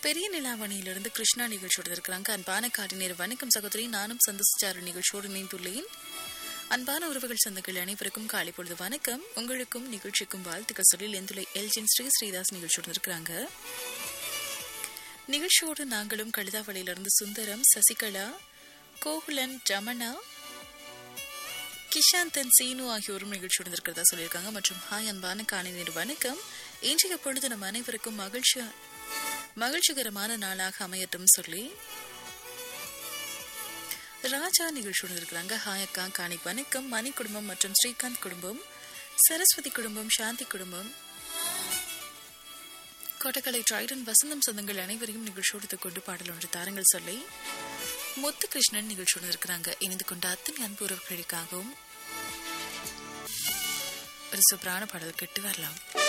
பெரிய நிலாவணியிலிருந்து கிருஷ்ணா நிகழ்ச்சியோடு இருக்கிறாங்க அன்பான காட்டினர் வணக்கம் சகோதரி நானும் சந்தோஷிச்சாரு நிகழ்ச்சியோடு இணைந்துள்ளேன் அன்பான உறவுகள் சொந்தங்கள் அனைவருக்கும் காலை பொழுது வணக்கம் உங்களுக்கும் நிகழ்ச்சிக்கும் வாழ்த்துக்கள் சொல்லி லெந்துலை எல்ஜின் ஸ்ரீ ஸ்ரீதாஸ் நிகழ்ச்சியோடு இருக்கிறாங்க நிகழ்ச்சியோடு நாங்களும் கழுதாவளியிலிருந்து சுந்தரம் சசிகலா கோகுலன் ரமணா கிஷாந்தன் சீனு ஆகியோரும் நிகழ்ச்சியுடன் இருக்கிறதா சொல்லியிருக்காங்க மற்றும் ஹாய் அன்பான காணினர் வணக்கம் இன்றைய பொழுது நம் அனைவருக்கும் மகிழ்ச்சி மகிழ்ச்சிகரமான நாளாக அமையட்டும் சொல்லி ராஜா நிகழ்ச்சியுடன் இருக்கிறாங்க ஹாய் அக்கா காணி வணக்கம் மணி குடும்பம் மற்றும் ஸ்ரீகாந்த் குடும்பம் சரஸ்வதி குடும்பம் சாந்தி குடும்பம் கோட்டக்கலை ட்ரைடன் வசந்தம் சொந்தங்கள் அனைவரையும் நிகழ்ச்சியோடு கொண்டு பாடல் ஒன்று தாரங்கள் சொல்லி முத்துகிருஷ்ணன் நிகழ்ச்சியுடன் இருக்கிறாங்க இணைந்து கொண்ட அத்தனை அன்பு உறவுகளுக்காகவும் ஒரு சூப்பரான பாடல் கேட்டு வரலாம்